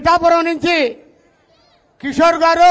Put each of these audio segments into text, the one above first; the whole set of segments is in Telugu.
పిఠాపురం నుంచి కిషోర్ గారు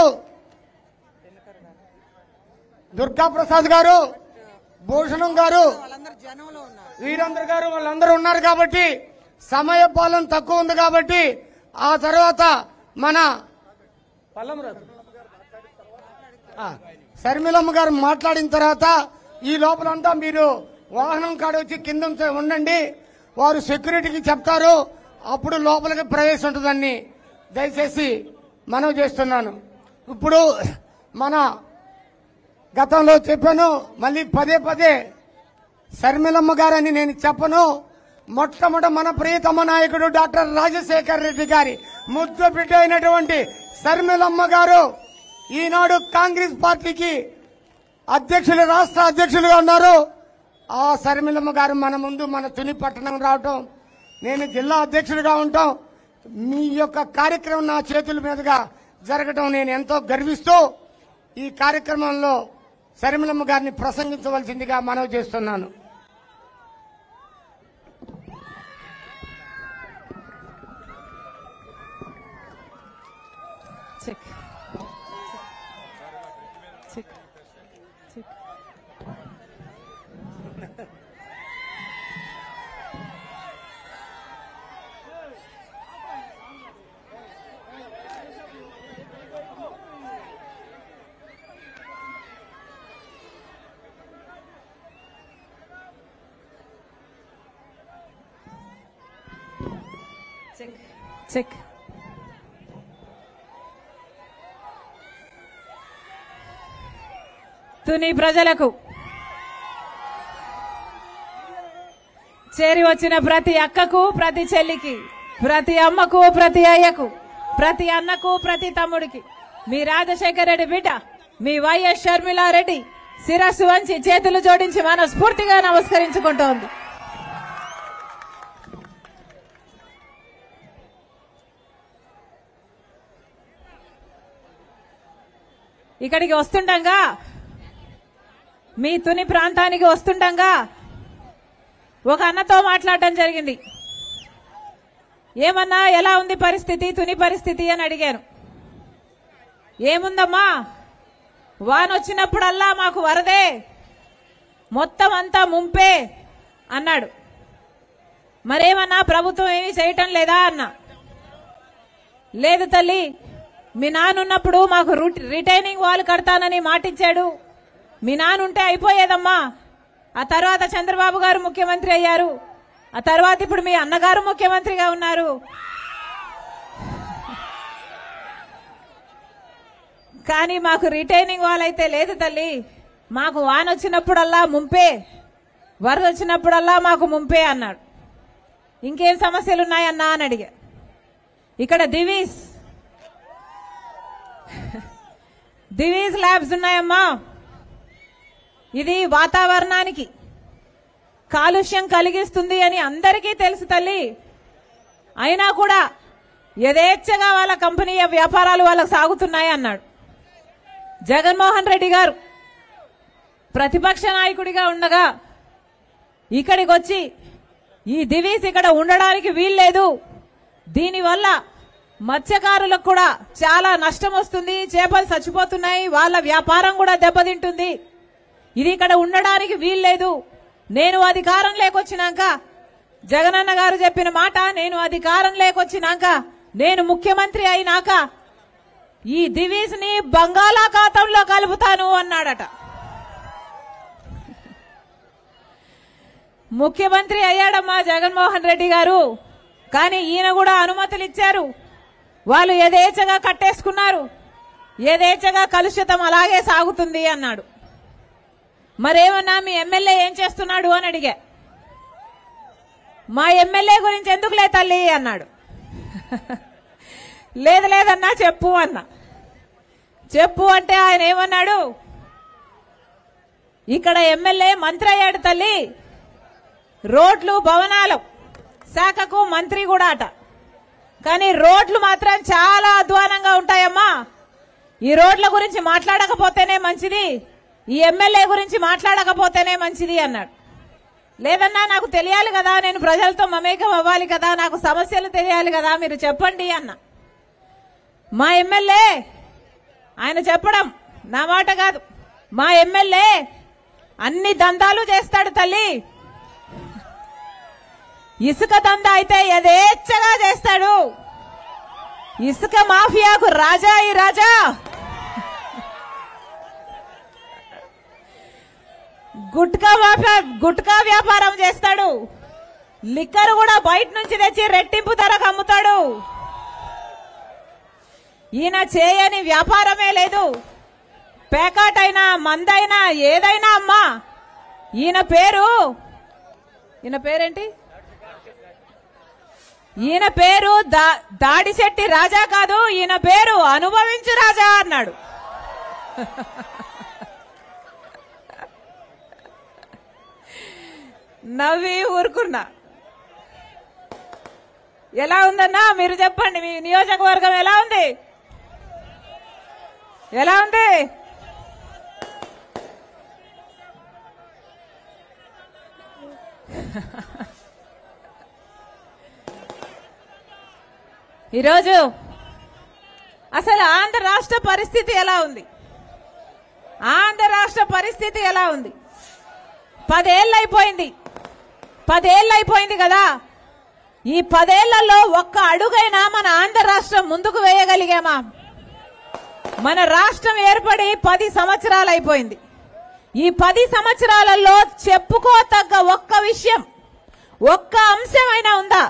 దుర్గా ప్రసాద్ గారు భూషణం గారు వాళ్ళందరూ జనంలో ఉన్నారు వీరందరు గారు వాళ్ళందరూ ఉన్నారు కాబట్టి సమయ పాలన తక్కువ ఉంది కాబట్టి ఆ తర్వాత మన పల్లమరాజు ఆ, శర్మిలమ్మ గారు మాట్లాడిన తర్వాత ఈ లోపలంతా మీరు వాహనం కాడ వచ్చి కింద ఉంచ- ఉండండి వారు సెక్యూరిటీకి చెప్తారు అప్పుడు లోపలికి ప్రవేశం ఉంటుందని దయచేసి మనవి చేస్తున్నాను ఇప్పుడు మన గతంలో చెప్పాను మళ్ళీ పదే పదే శర్మిలమ్మ గారని నేను చెప్పను మొట్టమొదట మన ప్రియతమ నాయకుడు డాక్టర్ రాజశేఖర్ రెడ్డి గారి ముద్దు బిడ్డ అయినటువంటి శర్మిలమ్మ గారు ఈనాడు కాంగ్రెస్ పార్టీకి అధ్యక్షులు రాష్ట్ర అధ్యక్షులుగా ఉన్నారు ఆ శర్మిలమ్మ గారు మన ముందు మన తుని పట్టణం రావటం నేను జిల్లా అధ్యక్షుడిగా ఉంటాం మీ యొక్క కార్యక్రమం నా చేతుల మీదుగా జరగటం నేను ఎంతో గర్విస్తూ ఈ కార్యక్రమంలో శర్మిలమ్మ గారిని ప్రసంగించవలసిందిగా మనవి చేస్తున్నాను check check check check check Tuni ప్రజలకు చేరి వచ్చిన ప్రతి అక్కకు ప్రతి చెల్లికి ప్రతి అమ్మకు ప్రతి అయ్యకు ప్రతి అన్నకు ప్రతి తమ్ముడికి మీ రాజశేఖర రెడ్డి బిడ్డ మీ వైఎస్ షర్మిలారెడ్డి శిరస్సు వంచి చేతులు జోడించి మనస్ఫూర్తిగా నమస్కరించుకుంటోంది ఇక్కడికి వస్తుండగా మీ తుని ప్రాంతానికి వస్తుండగా ఒక అన్నతో మాట్లాడటం జరిగింది ఏమన్నా ఎలా ఉంది పరిస్థితి తుని పరిస్థితి అని అడిగాను ఏముందమ్మా వానొచ్చినప్పుడల్లా మాకు వరదే మొత్తం అంతా ముంపే అన్నాడు మరేమన్నా ప్రభుత్వం ఏమీ చేయటం లేదా అన్నా లేదు తల్లి మీ నాన్నున్నప్పుడు మాకు రుట్- రిటైనింగ్ వాల్ కడతానని మాటిచ్చాడు మీ నాన్నుంటే అయిపోయేదమ్మా ఆ తర్వాత చంద్రబాబు గారు ముఖ్యమంత్రి అయ్యారు ఆ తర్వాత ఇప్పుడు మీ అన్నగారు ముఖ్యమంత్రిగా ఉన్నారు కానీ మాకు రిటైనింగ్ వాల్ అయితే లేదు తల్లి మాకు వాన వచ్చినప్పుడల్లా ముంపే వరద వచ్చినప్పుడల్లా మాకు ముంపే అన్నాడు ఇంకేం సమస్యలు ఉన్నాయన్నా అని అడిగా ఇక్కడ దివీస్ దివీస్ ల్యాబ్స్ ఉన్నాయమ్మా ఇది వాతావరణానికి కాలుష్యం కలిగిస్తుంది అని అందరికీ తెలుసు తల్లి అయినా కూడా యథేచ్ఛగా వాళ్ళ కంపెనీ వ్యాపారాలు వాళ్ళకు సాగుతున్నాయి అన్నాడు జగన్మోహన్ రెడ్డి గారు ప్రతిపక్ష నాయకుడిగా ఉండగా ఇక్కడికి వచ్చి ఈ దివీస్ ఇక్కడ ఉండడానికి వీల్లేదు దీనివల్ల మత్స్యకారులకు కూడా చాలా నష్టం వస్తుంది చేపలు చచ్చిపోతున్నాయి వాళ్ళ వ్యాపారం కూడా దెబ్బతింటుంది ఇది ఇక్కడ ఉండడానికి వీల్లేదు నేను అధికారం లేకొచ్చినాక జగనన్న గారు చెప్పిన మాట నేను అధికారం లేకొచ్చినాక నేను ముఖ్యమంత్రి అయినాక ఈ దివీస్ ని బంగాళాఖాతంలో కలుపుతాను అన్నాడట ముఖ్యమంత్రి అయ్యాడమ్మా జగన్మోహన్ రెడ్డి గారు కానీ ఈయన కూడా అనుమతులు ఇచ్చారు వాళ్ళు యథేచ్ఛగా కట్టేసుకున్నారు యథేచ్ఛగా కలుషితం అలాగే సాగుతుంది అన్నాడు మరేమన్నా మీ ఎమ్మెల్యే ఏం చేస్తున్నాడు అని అడిగా మా ఎమ్మెల్యే గురించి ఎందుకులే తల్లి అన్నాడు లేదు లేదన్నా చెప్పు అన్నా చెప్పు అంటే ఆయన ఏమన్నాడు ఇక్కడ ఎమ్మెల్యే మంత్రి అయ్యాడు తల్లి రోడ్లు భవనాలు శాఖకు మంత్రి కూడా అట కానీ రోడ్లు మాత్రం చాలా అధ్వానంగా ఉంటాయమ్మా ఈ రోడ్ల గురించి మాట్లాడకపోతేనే మంచిది ఈ ఎమ్మెల్యే గురించి మాట్లాడకపోతేనే మంచిది అన్నాడు లేదన్నా నాకు తెలియాలి కదా నేను ప్రజలతో మమేకం అవ్వాలి కదా నాకు సమస్యలు తెలియాలి కదా మీరు చెప్పండి అన్న మా ఎమ్మెల్యే ఆయన చెప్పడం నా మాట కాదు మా ఎమ్మెల్యే అన్ని దందాలు చేస్తాడు తల్లి ఇసుక దందా అయితే యథేచ్ఛగా చేస్తాడు ఇసుక మాఫియాకు రాజా ఈ రాజా గుట్కా వ్యాపార గుట్కా వ్యాపారం చేస్తాడు లిక్కర్ కూడా బయట నుంచి తెచ్చి రెట్టింపు ధరకు అమ్ముతాడు ఈయన చేయని వ్యాపారమే లేదు పేకాటైనా మందైనా ఏదైనా అమ్మా ఈయన పేరు ఈయన పేరేంటి ఈయన పేరు దా- దాడిశెట్టి రాజా కాదు ఈయన పేరు అనుభవించు రాజా అన్నాడు నవ్వి ఊరుకున్నా ఎలా ఉందన్నా మీరు చెప్పండి మీ నియోజకవర్గం ఎలా ఉంది ఎలా ఉంది ఈరోజు అసలు ఆంధ్ర రాష్ట్ర పరిస్థితి ఎలా ఉంది ఆంధ్ర రాష్ట్ర పరిస్థితి ఎలా ఉంది పదేళ్ళు అయిపోయింది పదేళ్ళు అయిపోయింది కదా ఈ పదేళ్లలో ఒక్క అడుగైనా మన ఆంధ్ర రాష్ట్రం ముందుకు వేయగలిగామా మన రాష్ట్రం ఏర్పడి పది సంవత్సరాలు అయిపోయింది ఈ పది సంవత్సరాలలో చెప్పుకోతగ్గ ఒక్క విషయం ఒక్క అంశమైనా ఉందా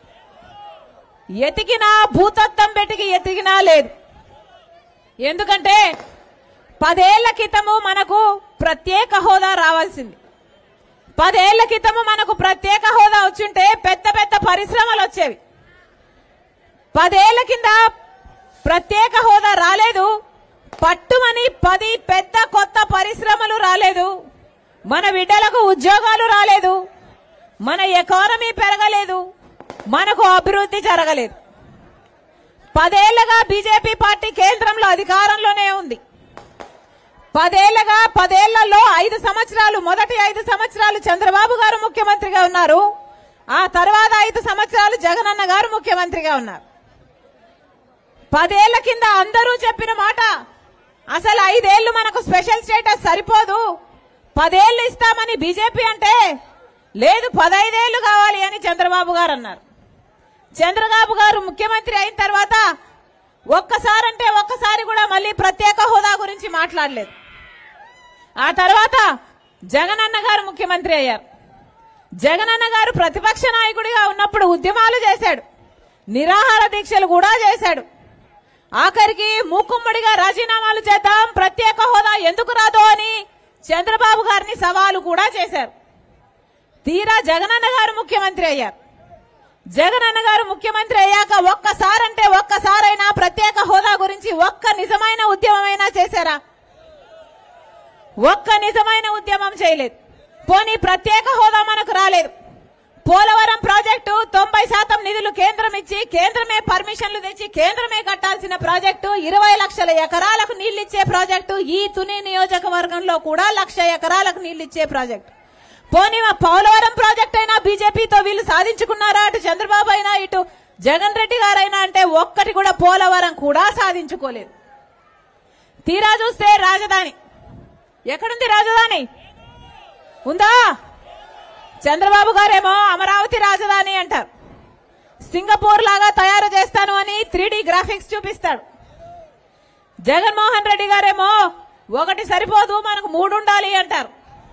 ఎతికినా భూతత్వం పెటికి ఎతికినా లేదు ఎందుకంటే పదేళ్ల క్రితము మనకు ప్రత్యేక హోదా రావాల్సింది పదేళ్ల క్రితము మనకు ప్రత్యేక హోదా వచ్చుంటే పెద్ద పెద్ద పరిశ్రమలు వచ్చేవి పదేళ్ల కింద ప్రత్యేక హోదా రాలేదు పట్టుమని పది పెద్ద కొత్త పరిశ్రమలు రాలేదు మన బిడ్డలకు ఉద్యోగాలు రాలేదు మన ఎకానమీ పెరగలేదు మనకు అభివృద్ధి జరగలేదు పదేళ్లగా బీజేపీ పార్టీ కేంద్రంలో అధికారంలోనే ఉంది పదేళ్లగా పదేళ్లలో ఐదు సంవత్సరాలు మొదటి ఐదు సంవత్సరాలు చంద్రబాబు గారు ముఖ్యమంత్రిగా ఉన్నారు ఆ తర్వాత ఐదు సంవత్సరాలు జగనన్న గారు ముఖ్యమంత్రిగా ఉన్నారు పదేళ్ల కింద అందరూ చెప్పిన మాట అసలు ఐదేళ్లు మనకు స్పెషల్ స్టేటస్ సరిపోదు పదేళ్లు ఇస్తామని బీజేపీ అంటే లేదు పదైదేళ్లు కావాలి అని చంద్రబాబు గారు అన్నారు చంద్రబాబు గారు ముఖ్యమంత్రి అయిన తర్వాత ఒక్కసారంటే ఒక్కసారి కూడా మళ్ళీ ప్రత్యేక హోదా గురించి మాట్లాడలేదు ఆ తర్వాత జగనన్న గారు ముఖ్యమంత్రి అయ్యారు జగనన్న గారు ప్రతిపక్ష నాయకుడిగా ఉన్నప్పుడు ఉద్యమాలు చేశాడు నిరాహార దీక్షలు కూడా చేశాడు ఆఖరికి మూకుమ్మడిగా రాజీనామాలు చేద్దాం ప్రత్యేక హోదా ఎందుకు రాదో అని చంద్రబాబు గారిని సవాలు కూడా చేశారు తీరా జగనన్న గారు ముఖ్యమంత్రి అయ్యారు జగనన్న గారు ముఖ్యమంత్రి అయ్యాక ఒక్కసారంటే ఒక్కసారైనా ప్రత్యేక హోదా గురించి ఒక్క నిజమైన ఉద్యమమైనా చేశారా ఒక్క నిజమైన ఉద్యమం చేయలేదు పోనీ ప్రత్యేక హోదా మనకు రాలేదు పోలవరం ప్రాజెక్టు తొంభై శాతం నిధులు కేంద్రం ఇచ్చి కేంద్రమే పర్మిషన్లు తెచ్చి కేంద్రమే కట్టాల్సిన ప్రాజెక్టు ఇరవై లక్షల ఎకరాలకు నీళ్లిచ్చే ప్రాజెక్టు ఈ తుని నియోజకవర్గంలో కూడా లక్ష ఎకరాలకు నీళ్లిచ్చే ప్రాజెక్టు పోనీ మా పోలవరం ప్రాజెక్ట్ అయినా బీజేపీతో వీళ్ళు సాధించుకున్నారా అటు చంద్రబాబు అయినా ఇటు జగన్ రెడ్డి గారైనా అంటే ఒక్కటి కూడా పోలవరం కూడా సాధించుకోలేదు తీరా చూస్తే రాజధాని ఎక్కడుంది రాజధాని ఉందా చంద్రబాబు గారేమో అమరావతి రాజధాని అంటారు సింగపూర్ లాగా తయారు చేస్తాను అని త్రీ గ్రాఫిక్స్ చూపిస్తాడు జగన్మోహన్ రెడ్డి గారేమో ఒకటి సరిపోదు మనకు మూడు ఉండాలి అంటారు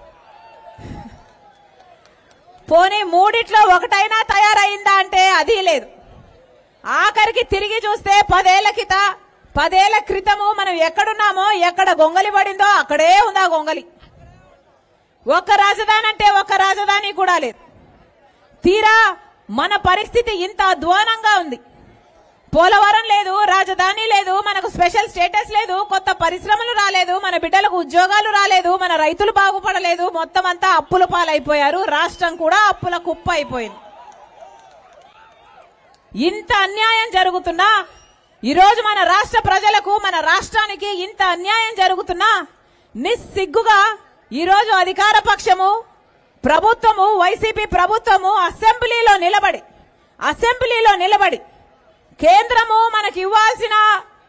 పోనీ మూడిట్లో ఒకటైనా తయారైందా అంటే అది లేదు ఆఖరికి తిరిగి చూస్తే పదేళ్ల కిత పదేళ్ల క్రితము మనం ఎక్కడున్నామో ఎక్కడ గొంగలి పడిందో అక్కడే ఉందా గొంగలి ఒక్క రాజధాని అంటే ఒక్క రాజధాని కూడా లేదు తీరా మన పరిస్థితి ఇంత అధ్వానంగా ఉంది పోలవరం లేదు రాజధాని లేదు మనకు స్పెషల్ స్టేటస్ లేదు కొత్త పరిశ్రమలు రాలేదు మన బిడ్డలకు ఉద్యోగాలు రాలేదు మన రైతులు బాగుపడలేదు మొత్తం అంతా అప్పుల పాలైపోయారు రాష్ట్రం కూడా అప్పుల కుప్ప అయిపోయింది ఇంత అన్యాయం జరుగుతున్నా ఈరోజు మన రాష్ట్ర ప్రజలకు మన రాష్ట్రానికి ఇంత అన్యాయం జరుగుతున్నా నిస్సిగ్గుగా ఈరోజు అధికార పక్షము ప్రభుత్వము వైసీపీ ప్రభుత్వము అసెంబ్లీలో నిలబడి అసెంబ్లీలో నిలబడి కేంద్రము మనకి ఇవ్వాల్సిన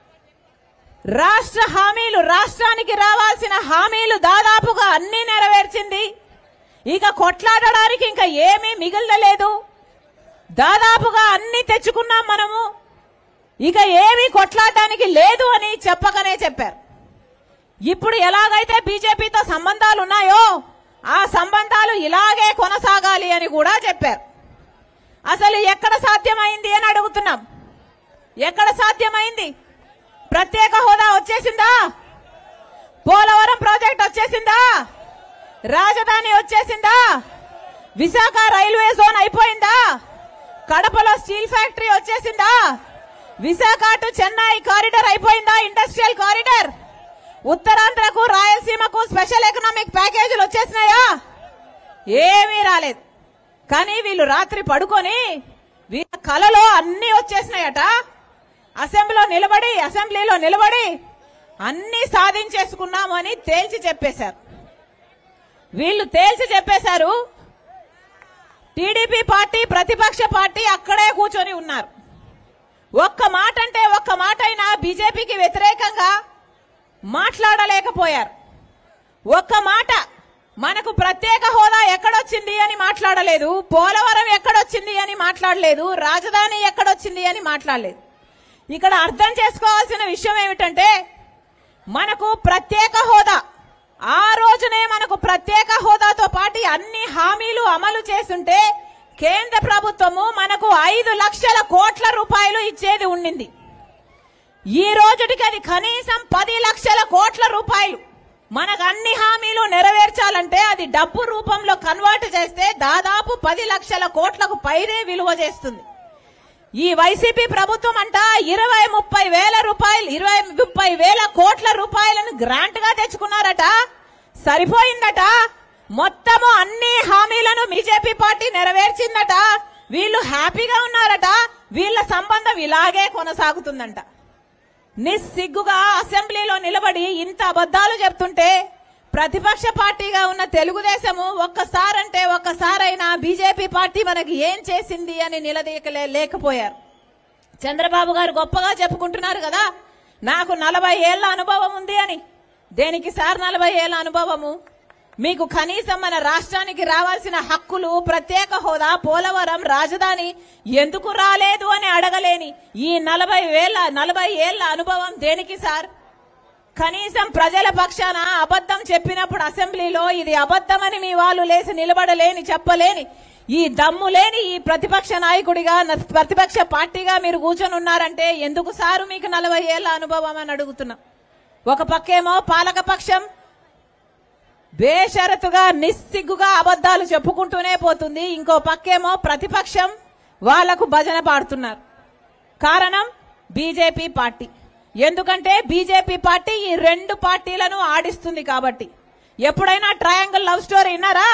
రాష్ట్ర హామీలు రాష్ట్రానికి రావాల్సిన హామీలు దాదాపుగా అన్ని నెరవేర్చింది ఇక కొట్లాడడానికి ఇంకా ఏమీ మిగిలలేదు దాదాపుగా అన్ని తెచ్చుకున్నాం మనము ఇక ఏమీ కొట్లాడడానికి లేదు అని చెప్పకనే చెప్పారు ఇప్పుడు ఎలాగైతే బీజేపీతో సంబంధాలు ఉన్నాయో ఆ సంబంధాలు ఇలాగే కొనసాగాలి అని కూడా చెప్పారు అసలు ఎక్కడ సాధ్యమైంది అని అడుగుతున్నాం ఎక్కడ సాధ్యమైంది ప్రత్యేక హోదా వచ్చేసిందా పోలవరం ప్రాజెక్ట్ వచ్చేసిందా రాజధాని వచ్చేసిందా విశాఖ రైల్వే జోన్ అయిపోయిందా కడపలో స్టీల్ ఫ్యాక్టరీ వచ్చేసిందా విశాఖ టు చెన్నై కారిడార్ అయిపోయిందా ఇండస్ట్రియల్ కారిడార్ ఉత్తరాంధ్రకు రాయలసీమకు స్పెషల్ ఎకనామిక్ ప్యాకేజీలు వచ్చేసినాయా ఏమీ రాలేదు కానీ వీళ్ళు రాత్రి పడుకొని వీళ్ళ కలలో అన్ని వచ్చేసినాయట అసెంబ్లీలో నిలబడి అసెంబ్లీలో నిలబడి అన్ని సాధించేసుకున్నామని తేల్చి చెప్పేశారు వీళ్ళు తేల్చి చెప్పేశారు టీడీపీ పార్టీ ప్రతిపక్ష పార్టీ అక్కడే కూర్చొని ఉన్నారు ఒక్క మాట అంటే ఒక్క మాట అయినా బీజేపీకి వ్యతిరేకంగా మాట్లాడలేకపోయారు ఒక్క మాట మనకు ప్రత్యేక హోదా ఎక్కడొచ్చింది అని మాట్లాడలేదు పోలవరం ఎక్కడొచ్చింది అని మాట్లాడలేదు రాజధాని ఎక్కడొచ్చింది అని మాట్లాడలేదు ఇక్కడ అర్థం చేసుకోవాల్సిన విషయం ఏమిటంటే మనకు ప్రత్యేక హోదా ఆ రోజునే మనకు ప్రత్యేక హోదాతో పాటు అన్ని హామీలు అమలు చేస్తుంటే కేంద్ర ప్రభుత్వము మనకు ఐదు లక్షల కోట్ల రూపాయలు ఇచ్చేది ఉండింది ఈ రోజుటికి అది కనీసం పది లక్షల కోట్ల రూపాయలు మనకు అన్ని హామీలు నెరవేర్చాలంటే అది డబ్బు రూపంలో కన్వర్ట్ చేస్తే దాదాపు పది లక్షల కోట్లకు పైనే విలువ చేస్తుంది ఈ వైసీపీ ప్రభుత్వం అంట ఇరవై ముప్పై వేల రూపాయలు ఇరవై ముప్పై వేల కోట్ల రూపాయలను గ్రాంట్ గా తెచ్చుకున్నారట సరిపోయిందట మొత్తము అన్ని హామీలను బీజేపీ పార్టీ నెరవేర్చిందట వీళ్ళు హ్యాపీగా ఉన్నారట వీళ్ళ సంబంధం ఇలాగే కొనసాగుతుందంట నిస్సిగ్గుగా అసెంబ్లీలో నిలబడి ఇంత అబద్ధాలు చెప్తుంటే ప్రతిపక్ష పార్టీగా ఉన్న తెలుగుదేశము ఒక్కసారంటే ఒక్కసారైనా బీజేపీ పార్టీ మనకి ఏం చేసింది అని నిలదీయకలే లేకపోయారు చంద్రబాబు గారు గొప్పగా చెప్పుకుంటున్నారు కదా నాకు నలభై ఏళ్ల అనుభవం ఉంది అని దేనికి సార్ నలభై ఏళ్ల అనుభవము మీకు కనీసం మన రాష్ట్రానికి రావాల్సిన హక్కులు ప్రత్యేక హోదా పోలవరం రాజధాని ఎందుకు రాలేదు అని అడగలేని ఈ నలభై వేల నలభై ఏళ్ల అనుభవం దేనికి సార్ కనీసం ప్రజల పక్షాన అబద్ధం చెప్పినప్పుడు అసెంబ్లీలో ఇది అబద్ధమని మీ వాళ్ళు లేచి నిలబడలేని చెప్పలేని ఈ దమ్ము లేని ఈ ప్రతిపక్ష నాయకుడిగా న- ప్రతిపక్ష పార్టీగా మీరు కూర్చొని ఉన్నారంటే ఎందుకు సారు మీకు నలభై ఏళ్ల అనుభవం అని అడుగుతున్నా ఒక పక్కేమో పాలక పక్షం బేషరతుగా నిస్సిగ్గుగా అబద్ధాలు చెప్పుకుంటూనే పోతుంది ఇంకో పక్కేమో ప్రతిపక్షం వాళ్లకు భజన పాడుతున్నారు కారణం బీజేపీ పార్టీ ఎందుకంటే బీజేపీ పార్టీ ఈ రెండు పార్టీలను ఆడిస్తుంది కాబట్టి ఎప్పుడైనా ట్రయాంగిల్ లవ్ స్టోరీ విన్నారా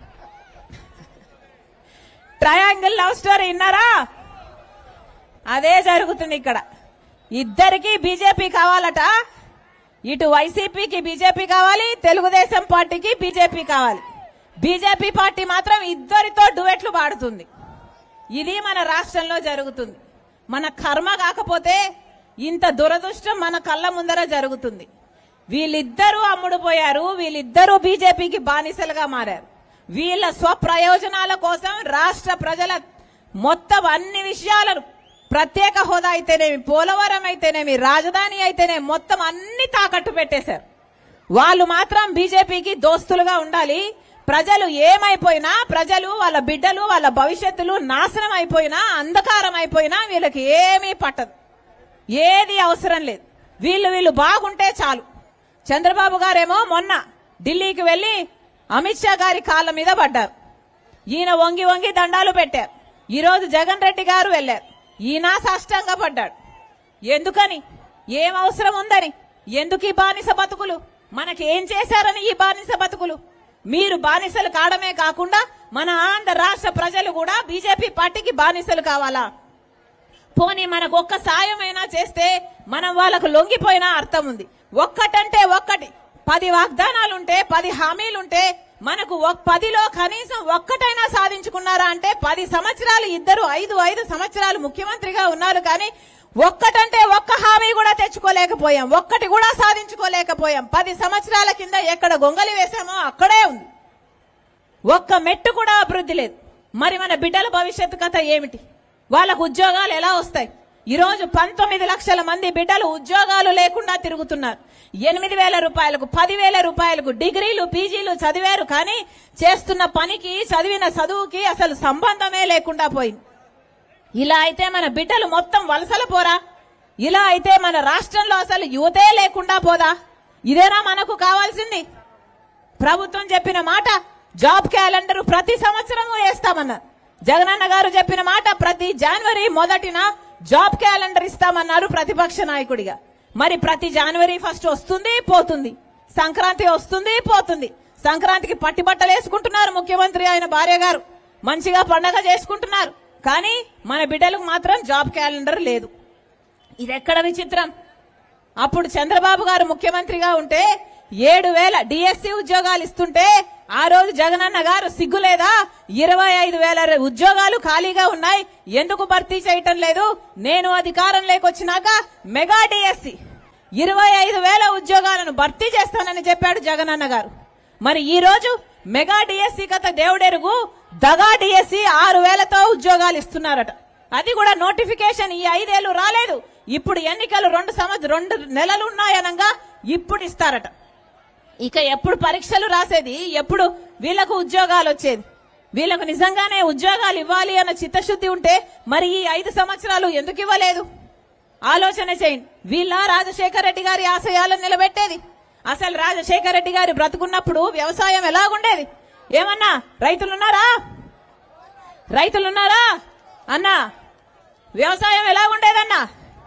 ట్రయాంగిల్ లవ్ స్టోరీ విన్నారా అదే జరుగుతుంది ఇక్కడ ఇద్దరికి బీజేపీ కావాలట ఇటు వైసీపీకి బీజేపీ కావాలి తెలుగుదేశం పార్టీకి బీజేపీ కావాలి బీజేపీ పార్టీ మాత్రం ఇద్దరితో డువెట్లు పాడుతుంది ఇది మన రాష్ట్రంలో జరుగుతుంది మన కర్మ కాకపోతే ఇంత దురదృష్టం మన కళ్ళ ముందర జరుగుతుంది వీళ్ళిద్దరూ అమ్ముడుపోయారు వీళ్ళిద్దరూ బీజేపీకి బానిసలుగా మారారు వీళ్ళ స్వప్రయోజనాల కోసం రాష్ట్ర ప్రజల మొత్తం అన్ని విషయాలను ప్రత్యేక హోదా అయితేనేమి పోలవరం అయితేనేమి రాజధాని అయితేనేమి మొత్తం అన్ని తాకట్టు పెట్టేశారు వాళ్ళు మాత్రం బీజేపీకి దోస్తులుగా ఉండాలి ప్రజలు ఏమైపోయినా ప్రజలు వాళ్ళ బిడ్డలు వాళ్ళ భవిష్యత్తులు నాశనం అయిపోయినా అంధకారం అయిపోయినా వీళ్ళకి ఏమీ పట్టదు ఏది అవసరం లేదు వీళ్ళు వీళ్ళు బాగుంటే చాలు చంద్రబాబు గారేమో మొన్న ఢిల్లీకి వెళ్లి అమిత్ షా గారి కాళ్ళ మీద పడ్డారు ఈయన వంగి వంగి దండాలు పెట్టారు ఈ రోజు జగన్ రెడ్డి గారు వెళ్లారు ఈయన సాష్టంగా పడ్డాడు ఎందుకని ఏం అవసరం ఉందని ఎందుకు ఈ బానిస బతుకులు మనకి ఏం చేశారని ఈ బానిస బతుకులు మీరు బానిసలు కావడమే కాకుండా మన ఆంధ్ర రాష్ట్ర ప్రజలు కూడా బీజేపీ పార్టీకి బానిసలు కావాలా పోనీ మనకు ఒక్క సాయమైనా చేస్తే మనం వాళ్ళకు లొంగిపోయినా అర్థం ఉంది ఒక్కటంటే ఒక్కటి పది వాగ్దానాలుంటే పది హామీలుంటే మనకు ఒక్- పదిలో కనీసం ఒక్కటైనా సాధించుకున్నారా అంటే పది సంవత్సరాలు ఇద్దరు ఐదు ఐదు సంవత్సరాలు ముఖ్యమంత్రిగా ఉన్నారు కానీ ఒక్కటంటే ఒక్క హామీ కూడా తెచ్చు నెరవేర్చుకోలేకపోయాం ఒక్కటి కూడా సాధించుకోలేకపోయాం పది సంవత్సరాల కింద ఎక్కడ గొంగలి వేశామో అక్కడే ఉంది ఒక్క మెట్టు కూడా అభివృద్ధి లేదు మరి మన బిడ్డల భవిష్యత్తు కథ ఏమిటి వాళ్ళకు ఉద్యోగాలు ఎలా వస్తాయి ఈ రోజు పంతొమ్మిది లక్షల మంది బిడ్డలు ఉద్యోగాలు లేకుండా తిరుగుతున్నారు ఎనిమిది వేల రూపాయలకు పదివేల రూపాయలకు డిగ్రీలు పీజీలు చదివారు కానీ చేస్తున్న పనికి చదివిన చదువుకి అసలు సంబంధమే లేకుండా పోయింది ఇలా అయితే మన బిడ్డలు మొత్తం వలసల పోరా ఇలా అయితే మన రాష్ట్రంలో అసలు యువతే లేకుండా పోదా ఇదేనా మనకు కావాల్సింది ప్రభుత్వం చెప్పిన మాట జాబ్ క్యాలెండర్ ప్రతి సంవత్సరం వేస్తామన్నారు జగనన్న గారు చెప్పిన మాట ప్రతి జనవరి మొదటిన జాబ్ క్యాలెండర్ ఇస్తామన్నారు ప్రతిపక్ష నాయకుడిగా మరి ప్రతి జనవరి ఫస్ట్ వస్తుంది పోతుంది సంక్రాంతి వస్తుంది పోతుంది సంక్రాంతికి పట్టి బట్టలు వేసుకుంటున్నారు ముఖ్యమంత్రి ఆయన భార్య గారు మంచిగా పండగ చేసుకుంటున్నారు కానీ మన బిడ్డలకు మాత్రం జాబ్ క్యాలెండర్ లేదు ఇది ఎక్కడ విచిత్రం అప్పుడు చంద్రబాబు గారు ముఖ్యమంత్రిగా ఉంటే ఏడు వేల డిఎస్సి ఉద్యోగాలు ఇస్తుంటే ఆ రోజు జగనన్న గారు సిగ్గులేదా ఇరవై ఐదు వేల ర- ఉద్యోగాలు ఖాళీగా ఉన్నాయి ఎందుకు భర్తీ చేయటం లేదు నేను అధికారం లేకొచ్చినాక మెగా డిఎస్సి ఇరవై ఐదు వేల ఉద్యోగాలను భర్తీ చేస్తానని చెప్పాడు జగనన్న గారు మరి ఈ రోజు మెగా డిఎస్సి కథ దేవుడెరుగు దగా డిఎస్సి ఆరు వేలతో ఉద్యోగాలు ఇస్తున్నారట అది కూడా నోటిఫికేషన్ ఈ ఐదేళ్లు రాలేదు ఇప్పుడు ఎన్నికలు రెండు సంవత్సరం రెండు నెలలు ఉన్నాయనగా ఇప్పుడు ఇస్తారట ఇక ఎప్పుడు పరీక్షలు రాసేది ఎప్పుడు వీళ్ళకు ఉద్యోగాలు వచ్చేది వీళ్ళకు నిజంగానే ఉద్యోగాలు ఇవ్వాలి అన్న చిత్తశుద్ధి ఉంటే మరి ఈ ఐదు సంవత్సరాలు ఎందుకు ఇవ్వలేదు ఆలోచన చేయండి వీళ్ళ రాజశేఖర రెడ్డి గారి ఆశయాలను నిలబెట్టేది అసలు రాజశేఖర రెడ్డి గారి బ్రతుకున్నప్పుడు వ్యవసాయం ఎలాగుండేది ఏమన్నా రైతులున్నారా రైతులున్నారా అన్నా వ్యవసాయం ఎలా ఉండేదన్నా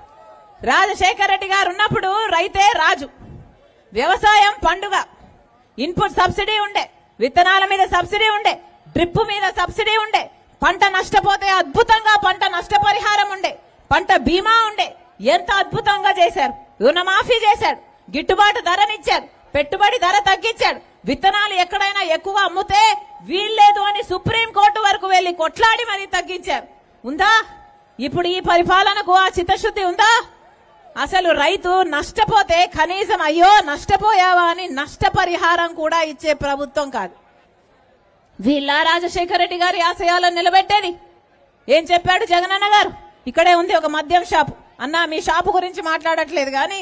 రాజశేఖర రెడ్డి గారు ఉన్నప్పుడు రైతే రాజు వ్యవసాయం పండుగ ఇన్పుట్ సబ్సిడీ ఉండే విత్తనాల మీద సబ్సిడీ ఉండే డ్రిప్ మీద సబ్సిడీ ఉండే పంట నష్టపోతే అద్భుతంగా పంట నష్టపరిహారం ఉండే పంట బీమా ఉండే ఎంత అద్భుతంగా చేశారు రుణమాఫీ చేశాడు గిట్టుబాటు ధరనిచ్చాడు పెట్టుబడి ధర తగ్గించాడు విత్తనాలు ఎక్కడైనా ఎక్కువ అమ్ముతే వీల్లేదు అని సుప్రీం కోర్టు వరకు వెళ్లి కొట్లాడి మరీ తగ్గించారు ఉందా ఇప్పుడు ఈ పరిపాలనకు ఆ చిత్తశుద్ధి ఉందా అసలు రైతు నష్టపోతే కనీసం అయ్యో నష్టపోయావా అని నష్టపరిహారం కూడా ఇచ్చే ప్రభుత్వం కాదు వీళ్ళ రాజశేఖర రెడ్డి గారి ఆశయాలను నిలబెట్టేది ఏం చెప్పాడు జగనన్న గారు ఇక్కడే ఉంది ఒక మద్యం షాపు అన్న మీ షాపు గురించి మాట్లాడట్లేదు కానీ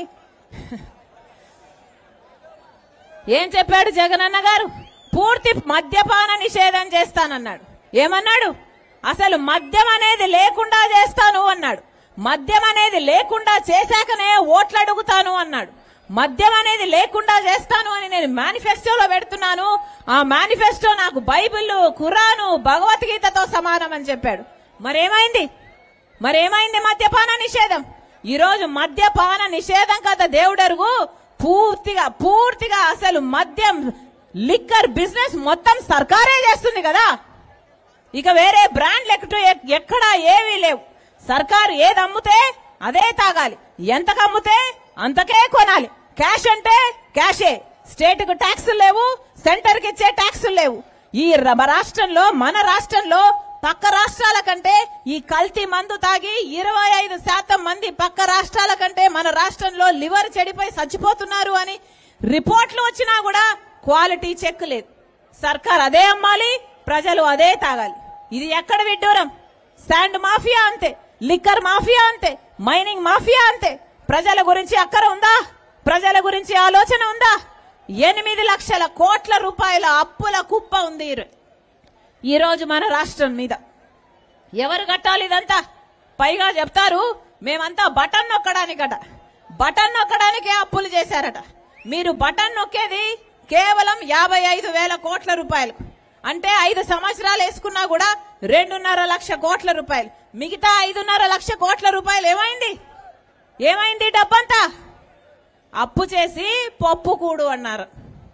ఏం చెప్పాడు జగనన్న గారు పూర్తి మద్యపాన నిషేధం చేస్తానన్నాడు ఏమన్నాడు అసలు మద్యం అనేది లేకుండా చేస్తాను అన్నాడు మద్యం అనేది లేకుండా చేశాకనే ఓట్లు అడుగుతాను అన్నాడు మద్యం అనేది లేకుండా చేస్తాను అని నేను మేనిఫెస్టోలో పెడుతున్నాను ఆ మేనిఫెస్టో నాకు బైబిల్ ఖురాను భగవద్గీతతో సమానం అని చెప్పాడు మరేమైంది మరేమైంది మద్యపాన నిషేధం ఈ రోజు మద్యపాన నిషేధం కదా దేవుడరుగు పూర్తిగా పూర్తిగా అసలు మద్యం లిక్కర్ బిజినెస్ మొత్తం సర్కారే చేస్తుంది కదా ఇక వేరే బ్రాండ్లు ఎక్కటో ఎక్- ఎక్కడా ఏవీ లేవు సర్కారు ఏది అమ్ముతే అదే తాగాలి ఎంతకు అమ్ముతే అంతకే కొనాలి క్యాష్ అంటే క్యాషే స్టేట్ కు ట్యాక్సులు లేవు సెంటర్ కి ఇచ్చే ట్యాక్సులు లేవు ఈ ర- రాష్ట్రంలో మన రాష్ట్రంలో పక్క రాష్ట్రాల కంటే ఈ కల్తీ మందు తాగి ఇరవై ఐదు శాతం మంది పక్క రాష్ట్రాల కంటే మన రాష్ట్రంలో లివర్ చెడిపోయి చచ్చిపోతున్నారు అని రిపోర్ట్లు వచ్చినా కూడా క్వాలిటీ చెక్ లేదు సర్కార్ అదే అమ్మాలి ప్రజలు అదే తాగాలి ఇది ఎక్కడ విడ్డూరం శాండ్ మాఫియా అంతే లిక్కర్ మాఫియా అంతే మైనింగ్ మాఫియా అంతే ప్రజల గురించి అక్కర ఉందా ప్రజల గురించి ఆలోచన ఉందా ఎనిమిది లక్షల కోట్ల రూపాయల అప్పుల కుప్ప ఉంది ఈ రో- ఈ రోజు మన రాష్ట్రం మీద ఎవరు కట్టాలి ఇదంతా పైగా చెప్తారు మేమంతా బటన్ నొక్కడానికట బటన్ నొక్కడానికే అప్పులు చేశారట మీరు బటన్ నొక్కేది కేవలం యాభై ఐదు వేల కోట్ల రూపాయలు అంటే ఐదు సంవత్సరాలు వేసుకున్నా కూడా రెండున్నర లక్ష కోట్ల రూపాయలు మిగతా ఐదున్నర లక్ష కోట్ల రూపాయలు ఏమైంది ఏమైంది డబ్బంతా అప్పు చేసి పప్పు కూడు అన్నారు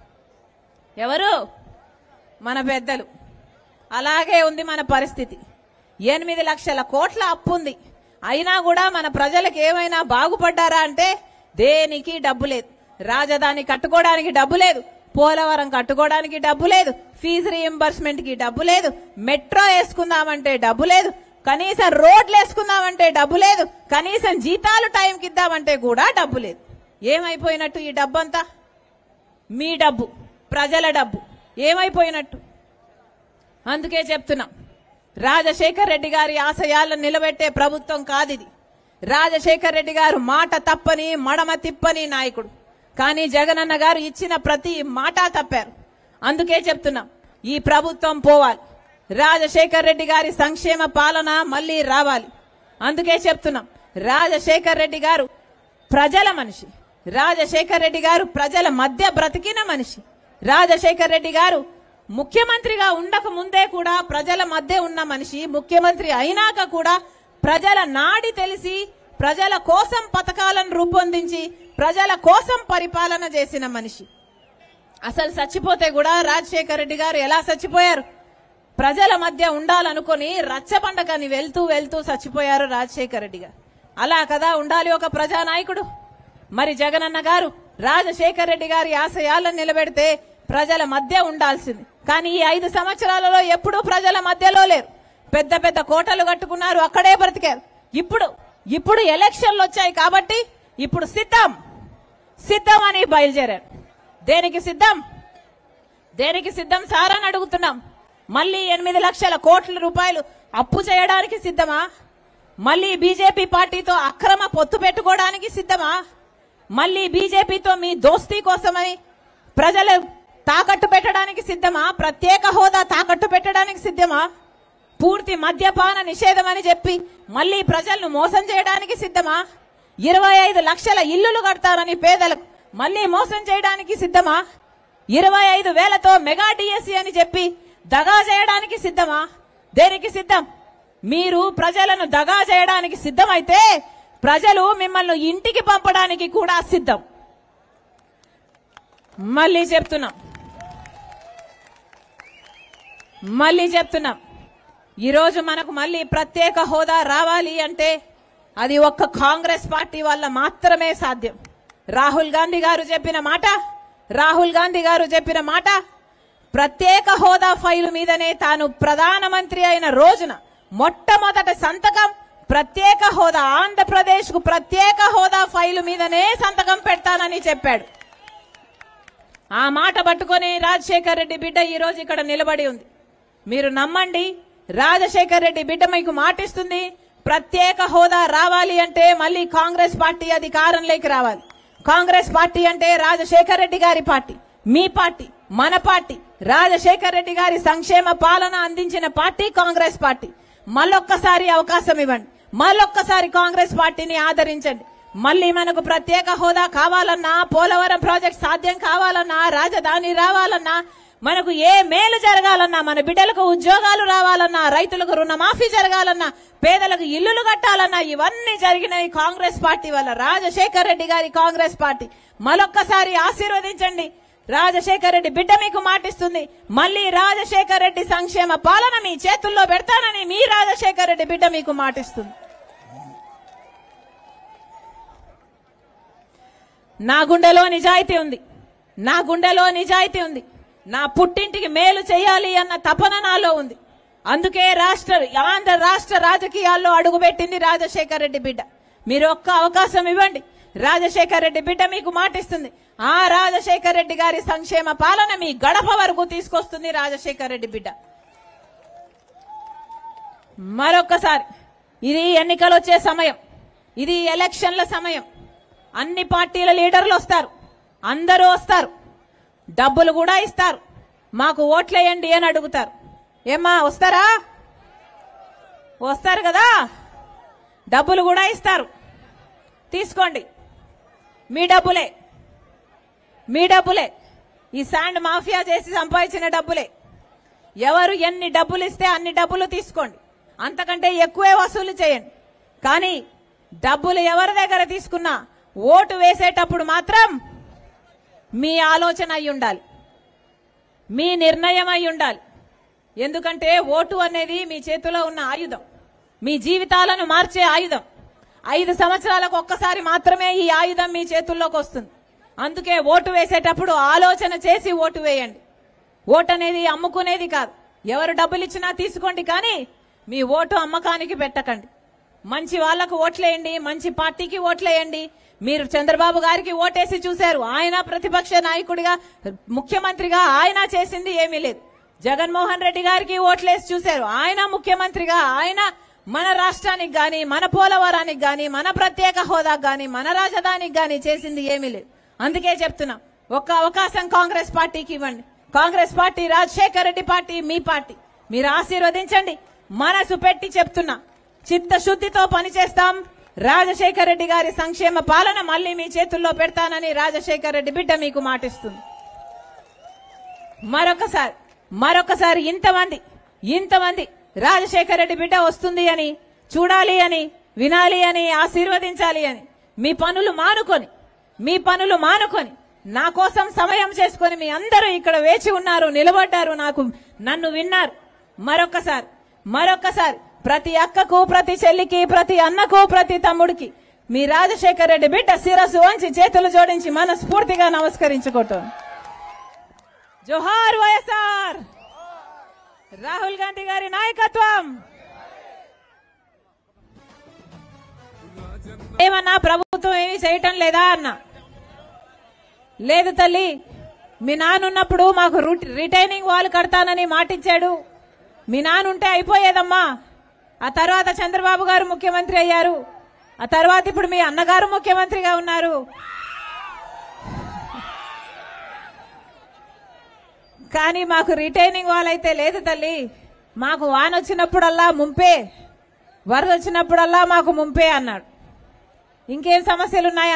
ఎవరు మన పెద్దలు అలాగే ఉంది మన పరిస్థితి ఎనిమిది లక్షల కోట్ల అప్పు ఉంది అయినా కూడా మన ప్రజలకు ఏమైనా బాగుపడ్డారా అంటే దేనికి డబ్బు లేదు రాజధాని కట్టుకోవడానికి డబ్బు లేదు పోలవరం కట్టుకోవడానికి డబ్బు లేదు ఫీజు రీఎంబర్స్మెంట్ కి డబ్బు లేదు మెట్రో వేసుకుందామంటే డబ్బు లేదు కనీసం రోడ్లు వేసుకుందామంటే డబ్బు లేదు కనీసం జీతాలు టైంకి ఇద్దామంటే కూడా డబ్బు లేదు ఏమైపోయినట్టు ఈ డబ్బంతా మీ డబ్బు ప్రజల డబ్బు ఏమైపోయినట్టు అందుకే చెప్తున్నా రాజశేఖర్ రెడ్డి గారి ఆశయాలను నిలబెట్టే ప్రభుత్వం కాదిది రాజశేఖర్ రెడ్డి గారు మాట తప్పని మడమ తిప్పని నాయకుడు కానీ జగనన్న గారు ఇచ్చిన ప్రతి మాట తప్పారు అందుకే చెప్తున్నాం ఈ ప్రభుత్వం పోవాలి రాజశేఖర్ రెడ్డి గారి సంక్షేమ పాలన మళ్ళీ రావాలి అందుకే చెప్తున్నాం రాజశేఖర్ రెడ్డి గారు ప్రజల మనిషి రాజశేఖర్ రెడ్డి గారు ప్రజల మధ్య బ్రతికిన మనిషి రాజశేఖర్ రెడ్డి గారు ముఖ్యమంత్రిగా ఉండక ముందే కూడా ప్రజల మధ్య ఉన్న మనిషి ముఖ్యమంత్రి అయినాక కూడా ప్రజల నాడి తెలిసి ప్రజల కోసం పథకాలను రూపొందించి ప్రజల కోసం పరిపాలన చేసిన మనిషి అసలు చచ్చిపోతే కూడా రాజశేఖర్ రెడ్డి గారు ఎలా చచ్చిపోయారు ప్రజల మధ్య ఉండాలనుకొని రచ్చబండకని వెళ్తూ వెళ్తూ చచ్చిపోయారు రాజశేఖర్ రెడ్డి గారు అలా కదా ఉండాలి ఒక ప్రజానాయకుడు మరి జగనన్న గారు రాజశేఖర్ రెడ్డి గారి ఆశయాలను నిలబెడితే ప్రజల మధ్య ఉండాల్సింది కానీ ఈ ఐదు సంవత్సరాలలో ఎప్పుడూ ప్రజల మధ్యలో లేరు పెద్ద పెద్ద కోటలు కట్టుకున్నారు అక్కడే బ్రతికారు ఇప్పుడు ఇప్పుడు ఎలక్షన్లు వచ్చాయి కాబట్టి ఇప్పుడు సిద్ధం సిద్ధం అని బయలుదేరారు దేనికి సిద్ధం దేనికి సిద్ధం సార్ అని అడుగుతున్నాం మళ్ళీ ఎనిమిది లక్షల కోట్ల రూపాయలు అప్పు చేయడానికి సిద్ధమా మళ్ళీ బీజేపీ పార్టీతో అక్రమ పొత్తు పెట్టుకోవడానికి సిద్ధమా మళ్ళీ బీజేపీతో మీ దోస్తీ కోసమని ప్రజలు తాకట్టు పెట్టడానికి సిద్ధమా ప్రత్యేక హోదా తాకట్టు పెట్టడానికి సిద్ధమా పూర్తి మద్యపాన నిషేధం అని చెప్పి మళ్ళీ ప్రజలను మోసం చేయడానికి సిద్ధమా ఇరవై ఐదు లక్షల ఇల్లులు కడతారని పేదలకు మళ్ళీ మోసం చేయడానికి సిద్ధమా ఇరవై ఐదు వేలతో మెగా డిఎస్సి అని చెప్పి దగా చేయడానికి సిద్ధమా దేనికి సిద్ధం మీరు ప్రజలను దగా చేయడానికి సిద్ధమైతే ప్రజలు మిమ్మల్ని ఇంటికి పంపడానికి కూడా సిద్ధం మళ్ళీ చెప్తున్నాం మళ్ళీ చెప్తున్నాం ఈరోజు మనకు మళ్ళీ ప్రత్యేక హోదా రావాలి అంటే అది ఒక్క కాంగ్రెస్ పార్టీ వల్ల మాత్రమే సాధ్యం రాహుల్ గాంధీ గారు చెప్పిన మాట రాహుల్ గాంధీ గారు చెప్పిన మాట ప్రత్యేక హోదా ఫైలు మీదనే తాను ప్రధానమంత్రి అయిన రోజున మొట్టమొదటి సంతకం ప్రత్యేక హోదా ఆంధ్రప్రదేశ్ కు ప్రత్యేక హోదా ఫైలు మీదనే సంతకం పెడతానని చెప్పాడు ఆ మాట పట్టుకొని రాజశేఖర్ రెడ్డి బిడ్డ ఈ రోజు ఇక్కడ నిలబడి ఉంది మీరు నమ్మండి రాజశేఖర్ రెడ్డి బిడ్డ మీకు మాటిస్తుంది ప్రత్యేక హోదా రావాలి అంటే మళ్ళీ కాంగ్రెస్ పార్టీ అధికారంలోకి రావాలి కాంగ్రెస్ పార్టీ అంటే రాజశేఖర్ రెడ్డి గారి పార్టీ మీ పార్టీ మన పార్టీ రాజశేఖర్ రెడ్డి గారి సంక్షేమ పాలన అందించిన పార్టీ కాంగ్రెస్ పార్టీ మళ్ళొక్కసారి అవకాశం ఇవ్వండి మళ్ళొక్కసారి కాంగ్రెస్ పార్టీని ఆదరించండి మళ్ళీ మనకు ప్రత్యేక హోదా కావాలన్నా పోలవరం ప్రాజెక్ట్ సాధ్యం కావాలన్నా రాజధాని రావాలన్నా మనకు ఏ మేలు జరగాలన్నా మన బిడ్డలకు ఉద్యోగాలు రావాలన్నా రైతులకు రుణమాఫీ జరగాలన్నా పేదలకు ఇల్లులు కట్టాలన్నా ఇవన్నీ జరిగినాయి కాంగ్రెస్ పార్టీ వల్ల రాజశేఖర్ రెడ్డి గారి కాంగ్రెస్ పార్టీ మరొక్కసారి ఆశీర్వదించండి రాజశేఖర్ రెడ్డి బిడ్డ మీకు మాటిస్తుంది మళ్ళీ రాజశేఖర్ రెడ్డి సంక్షేమ పాలన మీ చేతుల్లో పెడతానని మీ రాజశేఖర్ రెడ్డి బిడ్డ మీకు మాటిస్తుంది నా గుండెలో నిజాయితీ ఉంది నా గుండెలో నిజాయితీ ఉంది నా పుట్టింటికి మేలు చేయాలి అన్న తపన నాలో ఉంది అందుకే రాష్ట్ర ఆంధ్ర రాష్ట్ర రాజకీయాల్లో అడుగుపెట్టింది రాజశేఖర్ రెడ్డి బిడ్డ మీరు ఒక్క అవకాశం ఇవ్వండి రాజశేఖర్ రెడ్డి బిడ్డ మీకు మాటిస్తుంది ఆ రాజశేఖర్ రెడ్డి గారి సంక్షేమ పాలన మీ గడప వరకు తీసుకొస్తుంది రాజశేఖర్ రెడ్డి బిడ్డ మరొక్కసారి ఇది ఎన్నికలు వచ్చే సమయం ఇది ఎలక్షన్ల సమయం అన్ని పార్టీల లీడర్లు వస్తారు అందరూ వస్తారు డబ్బులు కూడా ఇస్తారు మాకు ఓట్లేయండి అని అడుగుతారు ఏమ్మా వస్తారా వస్తారు కదా డబ్బులు కూడా ఇస్తారు తీసుకోండి మీ డబ్బులే మీ డబ్బులే ఈ శాండ్ మాఫియా చేసి సంపాదించిన డబ్బులే ఎవరు ఎన్ని డబ్బులు ఇస్తే అన్ని డబ్బులు తీసుకోండి అంతకంటే ఎక్కువే వసూలు చేయండి కానీ డబ్బులు ఎవరి దగ్గర తీసుకున్నా ఓటు వేసేటప్పుడు మాత్రం మీ ఆలోచన అయి ఉండాలి మీ నిర్ణయం అయి ఉండాలి ఎందుకంటే ఓటు అనేది మీ చేతిలో ఉన్న ఆయుధం మీ జీవితాలను మార్చే ఆయుధం ఐదు సంవత్సరాలకు ఒక్కసారి మాత్రమే ఈ ఆయుధం మీ చేతుల్లోకి వస్తుంది అందుకే ఓటు వేసేటప్పుడు ఆలోచన చేసి ఓటు వేయండి ఓటు అనేది అమ్ముకునేది కాదు ఎవరు డబ్బులు ఇచ్చినా తీసుకోండి కానీ మీ ఓటు అమ్మకానికి పెట్టకండి మంచి వాళ్లకు ఓట్లేయండి మంచి పార్టీకి ఓట్లేయండి మీరు చంద్రబాబు గారికి ఓటేసి చూశారు ఆయన ప్రతిపక్ష నాయకుడిగా ముఖ్యమంత్రిగా ఆయన చేసింది ఏమీ లేదు జగన్మోహన్ రెడ్డి గారికి ఓట్లేసి చూశారు ఆయన ముఖ్యమంత్రిగా ఆయన మన రాష్ట్రానికి గాని మన పోలవరానికి గాని మన ప్రత్యేక హోదాకు గాని మన రాజధానికి గాని చేసింది ఏమీ లేదు అందుకే చెప్తున్నా ఒక్క అవకాశం కాంగ్రెస్ పార్టీకి ఇవ్వండి కాంగ్రెస్ పార్టీ రాజశేఖర రెడ్డి పార్టీ మీ పార్టీ మీరు ఆశీర్వదించండి మనసు పెట్టి చెప్తున్నా చిత్తశుద్ధితో పనిచేస్తాం రాజశేఖర రెడ్డి గారి సంక్షేమ పాలన మళ్ళీ మీ చేతుల్లో పెడతానని రాజశేఖర రెడ్డి బిడ్డ మీకు మాటిస్తుంది మరొకసారి మరొకసారి ఇంతమంది ఇంతమంది రాజశేఖర రెడ్డి బిడ్డ వస్తుంది అని చూడాలి అని వినాలి అని ఆశీర్వదించాలి అని మీ పనులు మానుకొని మీ పనులు మానుకొని నా కోసం సమయం చేసుకొని మీ అందరూ ఇక్కడ వేచి ఉన్నారు నిలబడ్డారు నాకు నన్ను విన్నారు మరొకసారి మరొకసారి ప్రతి అక్కకు ప్రతి చెల్లికి ప్రతి అన్నకు ప్రతి తమ్ముడికి మీ రాజశేఖర రెడ్డి బిడ్డ శిరస్సు వంచి చేతులు జోడించి మనస్ఫూర్తిగా నమస్కరించుకోవటం జోహార్ వైఎస్ఆర్ రాహుల్ గాంధీ గారి నాయకత్వం ఏమన్నా ప్రభుత్వం ఏమీ చేయటం లేదా అన్న లేదు తల్లి మీ నాన్నున్నప్పుడు మాకు రుట్- రిటైనింగ్ వాల్ కడతానని మాటిచ్చాడు మీ నాన్నుంటే అయిపోయేదమ్మా ఆ తర్వాత చంద్రబాబు గారు ముఖ్యమంత్రి అయ్యారు ఆ తర్వాత ఇప్పుడు మీ అన్నగారు ముఖ్యమంత్రిగా ఉన్నారు కానీ మాకు రిటైనింగ్ వాల్ అయితే లేదు తల్లి మాకు వాన వచ్చినప్పుడల్లా ముంపే వరద వచ్చినప్పుడల్లా మాకు ముంపే అన్నాడు ఇంకేం సమస్యలు ఉన్నాయి